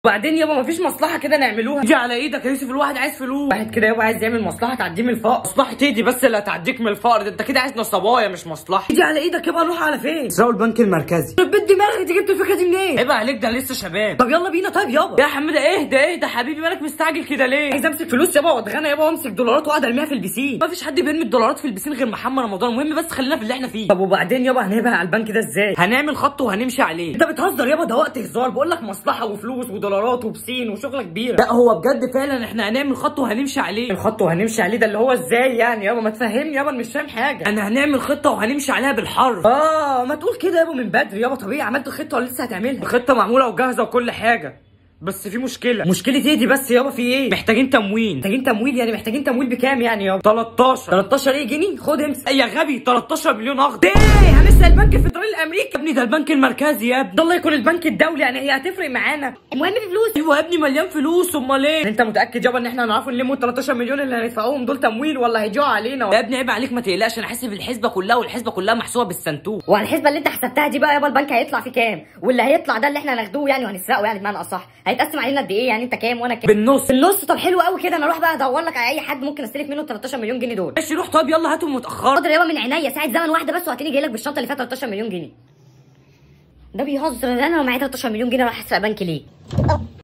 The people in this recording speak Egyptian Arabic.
وبعدين يابا مفيش مصلحه كده نعملوها دي على ايدك يا يوسف الواحد عايز فلوس واحد كده يابا عايز يعمل مصلحه تعديه من الفقر مصلحه ايه دي بس اللي هتعديك من الفقر ده انت كده عايز نصبايه مش مصلحه دي على ايدك يابا نروح على فين اسرقوا البنك المركزي البيت دماغك انت جبت الفكره دي منين عيب عليك ده لسه شباب طب يلا بينا طيب يابا يا حماده اهدى اهدى حبيبي مالك مستعجل كده ليه عايز امسك فلوس يابا واتغنى يابا وامسك دولارات واقعد ارميها في البسين مفيش حد بيرمي الدولارات في البسين غير محمد رمضان المهم بس خلينا في اللي احنا فيه طب وبعدين يابا هنبقى على البنك ده ازاي هنعمل خط وهنمشي عليه انت بتهزر يابا ده وقت هزار بقول لك مصلحه وفلوس ودولارات وبسين وشغله كبيره لا هو بجد فعلا احنا هنعمل خط وهنمشي عليه الخط وهنمشي عليه ده اللي هو ازاي يعني يابا ما تفهمني يابا أنا مش فاهم حاجه انا هنعمل خطه وهنمشي عليها بالحرف اه ما تقول كده يابا من بدري يابا طبيعي عملت خطه ولا لسه هتعملها الخطه معموله وجاهزه وكل حاجه بس في مشكلة مشكلة ايه دي بس يابا في ايه؟ محتاجين تمويل محتاجين تمويل يعني محتاجين تمويل بكام يعني يابا؟ 13 13 ايه جنيه؟ خد امسك يا غبي 13 مليون اخضر ايه هنسال البنك الفدرالي الامريكي يا ابني ده البنك المركزي يا ابني ده الله يكون البنك الدولي يعني هي هتفرق معانا المهم في فلوس ايوه يا ابني مليان فلوس امال ايه؟ انت متاكد يابا ان احنا هنعرف نلم ال 13 مليون اللي هندفعوهم دول تمويل ولا هيجوا علينا؟ يا ابني عيب عليك ما تقلقش انا حاسب الحسبه كلها والحسبه كلها محسوبه بالسنتوق وعلى الحسبه اللي انت حسبتها دي بقى يابا البنك هيطلع فيه كام واللي هيطلع ده اللي احنا هناخدوه يعني وهنسرقه يعني بمعنى اصح هيتقسم علينا قد ايه يعني انت كام وانا كام بالنص النص طب حلو قوي كده انا اروح بقى ادور لك على اي حد ممكن استلف منه ال 13 مليون جنيه دول ماشي روح طب يلا هاتهم متاخر حاضر يابا من عينيا ساعه زمن واحده بس وهتلاقيني جاي لك بالشنطه اللي فيها 13 مليون جنيه ده بيهزر ده انا لو معايا 13 مليون جنيه راح اسرق بنك ليه